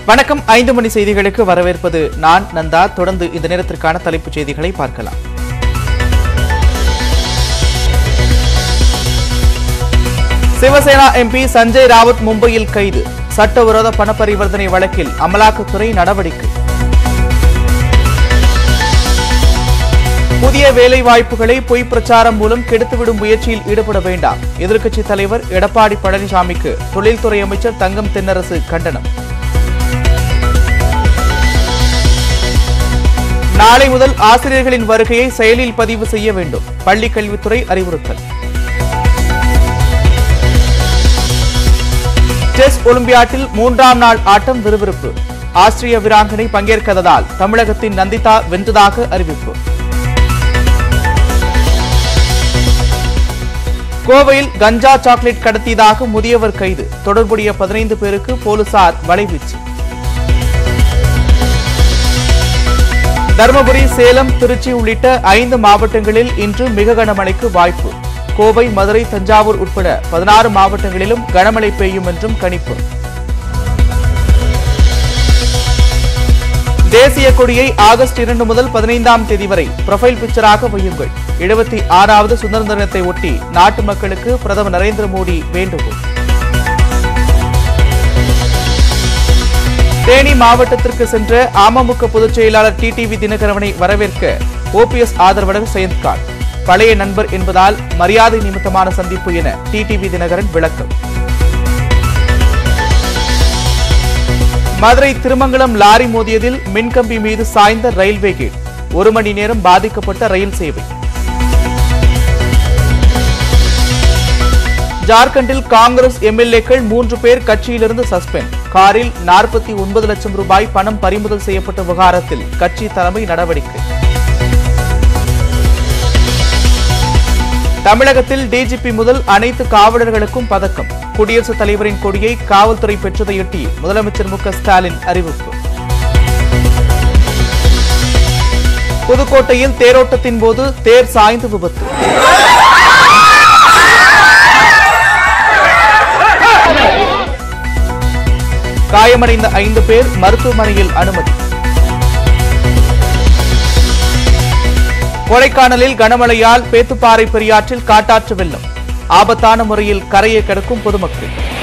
வணக்கம் ஐந்து மணி செய்திகளுக்கு வரவேற்பது நான் நந்தா தொடர்ந்து இந்த நேரத்திற்கான தலைப்புச் செய்திகளை பார்க்கலாம் சிவசேனா எம்பி சஞ்சய் ராவத் மும்பையில் கைது சட்டவிரோத பண பரிவர்த்தனை வழக்கில் அமலாக்கத்துறை நடவடிக்கை புதிய வேலை வாய்ப்புகளை பொய் பிரச்சாரம் மூலம் கெடுத்துவிடும் முயற்சியில் ஈடுபட வேண்டாம் எதிர்க்கட்சித் தலைவர் எடப்பாடி பழனிசாமிக்கு தொழில்துறை அமைச்சர் தங்கம் தென்னரசு கண்டனம் நாளை முதல் ஆசிரியர்களின் வருகையை செயலில் பதிவு செய்ய வேண்டும் பள்ளிக் கல்வித்துறை அறிவுறுத்தல் செஸ் ஒலிம்பியாட்டில் மூன்றாம் நாள் ஆட்டம் விறுவிறுப்பு ஆஸ்திரிய வீராங்கனை பங்கேற்காததால் தமிழகத்தின் நந்திதா வென்றதாக அறிவிப்பு கோவையில் கஞ்சா சாக்லேட் கடத்தியதாக முதியவர் கைது தொடர்புடைய பதினைந்து பேருக்கு போலீசார் வலைவீச்சு தருமபுரி சேலம் திருச்சி உள்ளிட்ட ஐந்து மாவட்டங்களில் இன்று மிக கனமழைக்கு வாய்ப்பு கோவை மதுரை தஞ்சாவூர் உட்பட பதினாறு மாவட்டங்களிலும் கனமழை பெய்யும் என்றும் கணிப்பு தேசிய கொடியை ஆகஸ்ட் இரண்டு முதல் பதினைந்தாம் தேதி வரை ப்ரொஃபைல் பிக்சராக வையுங்கள் எழுபத்தி ஆறாவது சுதந்திர தினத்தை ஒட்டி நாட்டு மக்களுக்கு பிரதமர் நரேந்திர மோடி வேண்டுகோள் தேனி மாவட்டத்திற்கு சென்ற அமமுக பொதுச் செயலாளர் டிடிவி தினகரவனை வரவேற்க ஓபிஎஸ் ஆதரவாளர் சயந்த்கான் பழைய நண்பர் என்பதால் மரியாதை நிமித்தமான சந்திப்பு என டிடிவி தினகரன் விளக்கம் மதுரை திருமங்கலம் லாரி மோதியதில் மின்கம்பி மீது சாய்ந்த ரயில்வே கேட் ஒரு மணி நேரம் பாதிக்கப்பட்ட ரயில் சேவை ஜார்க்கண்டில் காங்கிரஸ் எம்எல்ஏக்கள் மூன்று பேர் கட்சியிலிருந்து சஸ்பெண்ட் காரில் நாற்பத்தி ஒன்பது லட்சம் ரூபாய் பணம் பறிமுதல் செய்யப்பட்ட விவகாரத்தில் கட்சி தலைமை நடவடிக்கை தமிழகத்தில் டிஜிபி முதல் அனைத்து காவலர்களுக்கும் பதக்கம் குடியரசுத் தலைவரின் கொடியை காவல்துறை பெற்றதையொட்டி முதலமைச்சர் மு க ஸ்டாலின் அறிவிப்பு புதுக்கோட்டையில் தேரோட்டத்தின் போது தேர் சாய்ந்து விபத்து காயமடைந்த ஐந்து பேர் மருத்துவமனையில் அனுமதி கொடைக்கானலில் கனமழையால் பேத்துப்பாறை பெரியாற்றில் காட்டாற்று வெள்ளம் ஆபத்தான முறையில் கரையை கடக்கும் பொதுமக்கள்